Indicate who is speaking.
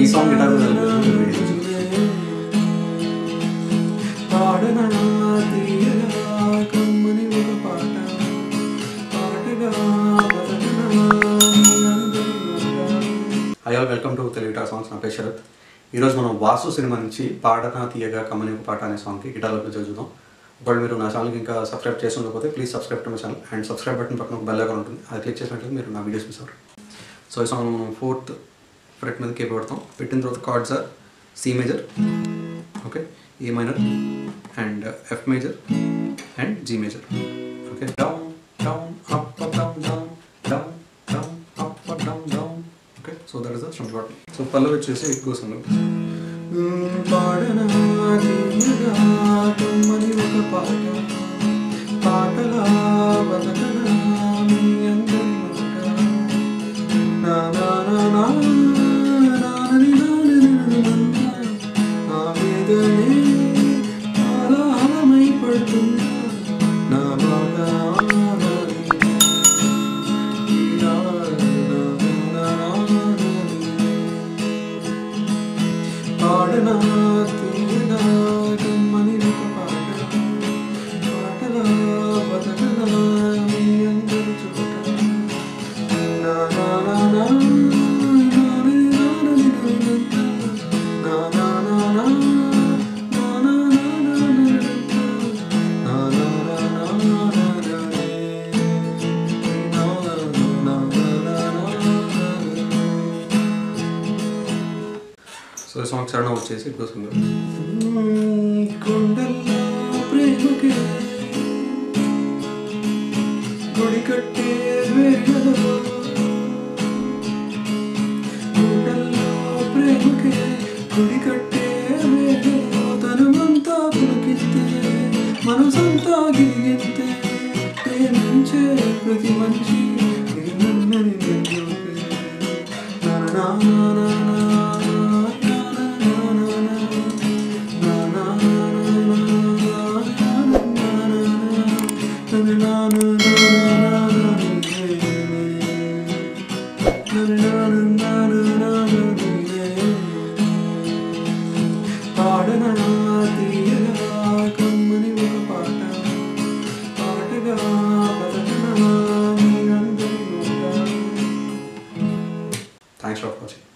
Speaker 1: ఈ song guitar
Speaker 2: పాడనా తీయగా కమ్మని ఒక పాట పాటగా బతకనా నీ అందరిలోగా.
Speaker 1: Hi all welcome to Telugu guitar songs నా పేరు శరత్ ఈరోజు మనం వాసు సినిమా నుంచి పాడనా తీయగా కమ్మని ఒక పాట అనే సాంగ్కి గిటార్లో ప్లే చూద్దాం ఒకవేళ మీరు నా ఛానల్కి ఇంకా సబ్స్క్రైబ్ చేసి ఉండకపోతే please subscribe to my channel and subscribe button పక్కన ఒక బెల్ ఐకాన్ ఉంటుంది అది క్లిక్ చేసినట్లయితే మీరు నా వీడియోస్ మిస్ అవ్వరు సో ఈ సాంగ్ మనం ఫోర్త్ ఫ్రెట్ మీద కేప్ పెడతాం పెట్టిన తర్వాత chords are C major okay A minor and F major and G major okay down down up up down down down down up up down down okay so that is the strum part so పల్లవి వచ్చేసి ఎక్కువ సంగతి
Speaker 2: పాడనా తీయగా కమ్మని ఒక పాట పాటలా బతకనా నీ అందరి మాట నా నా నా నా నానని నానని నన్ను నా వేదనే ఆలాహలమై పడుతున్నా నా బాధ ఆనాలి. ఈ నా నా నా నానని. పాడనా తీయగా కమ్మని ఒక పాట పాటలా బతకనా నీ అందరి చోట నా నా నా నా నాని నాని నా నా నా నా నా నా నా నా నా
Speaker 1: సో ఈ సాంగ్ చరణం వచ్చేసి ఎక్కువ సంగతి
Speaker 2: కొండల్లో ప్రేమకే గుడి కట్టే వేళలో కొండల్లో ప్రేమకే గుడి కట్టే వేళలో తనమంతా పులకిస్తే మనసంతా గిరిగిస్తే ప్రేమించే ప్రతి మనిషి నిన్నని నిన్నుకే. నా నా నా నా నా నా నా నా నా పాడనా తీయగా కమ్మని ఒక పాట పాటగా బతకనా నీ అందరి నోట
Speaker 1: థ్యాంక్స్ ఫర్ వాచింగ్